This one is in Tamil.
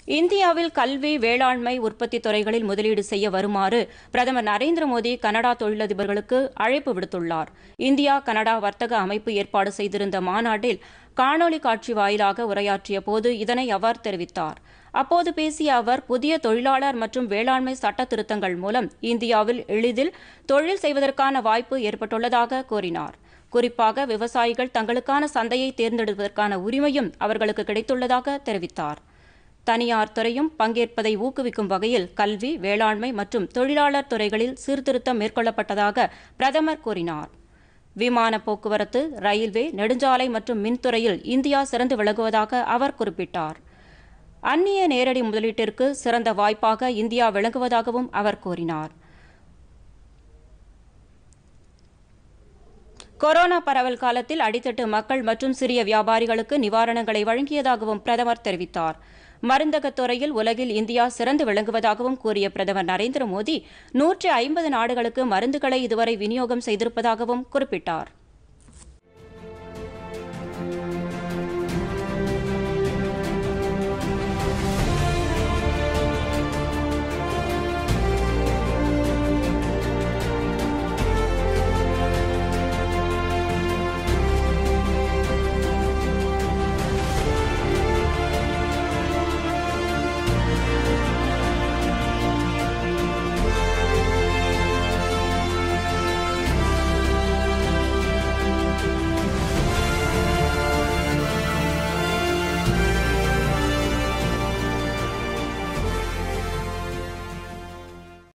இந்தியாவில் கல்வி வேளாண்மை உற்பத்தி துறைகளில் முதலீடு செய்ய வருமாறு பிரதமர் நரேந்திர மோடி கனடா தொழிலதிபர்களுக்கு அழைப்பு விடுத்துள்ளார் இந்தியா கனடா வர்த்தக அமைப்பு ஏற்பாடு செய்திருந்த மாநாட்டில் காணொலி காட்சி வாயிலாக உரையாற்றிய போது இதனை அவர் தெரிவித்தார் அப்போது பேசிய அவர் புதிய தொழிலாளர் மற்றும் வேளாண்மை சட்ட திருத்தங்கள் மூலம் இந்தியாவில் எளிதில் தொழில் செய்வதற்கான வாய்ப்பு ஏற்பட்டுள்ளதாக கூறினார் குறிப்பாக விவசாயிகள் தங்களுக்கான சந்தையை தேர்ந்தெடுப்பதற்கான உரிமையும் அவர்களுக்கு கிடைத்துள்ளதாக தெரிவித்தார் தனியார் துறையும் பங்கேற்பதை ஊக்குவிக்கும் வகையில் கல்வி வேளாண்மை மற்றும் தொழிலாளர் துறைகளில் சீர்திருத்தம் மேற்கொள்ளப்பட்டதாக பிரதமர் கூறினார் விமான போக்குவரத்து ரயில்வே நெடுஞ்சாலை மற்றும் மின்துறையில் இந்தியா சிறந்து விளங்குவதாக அவர் குறிப்பிட்டார் அந்நிய நேரடி முதலீட்டிற்கு சிறந்த வாய்ப்பாக இந்தியா விளங்குவதாகவும் அவர் கூறினார் கொரோனா பரவல் காலத்தில் அடித்தட்டு மக்கள் மற்றும் சிறிய வியாபாரிகளுக்கு நிவாரணங்களை வழங்கியதாகவும் பிரதமர் தெரிவித்தார் மருந்தகத் துறையில் உலகில் இந்தியா சிறந்து விளங்குவதாகவும் கூறிய பிரதமர் நரேந்திர மோடி நூற்றி ஐம்பது நாடுகளுக்கு மருந்துகளை இதுவரை விநியோகம் செய்திருப்பதாகவும் குறிப்பிட்டார்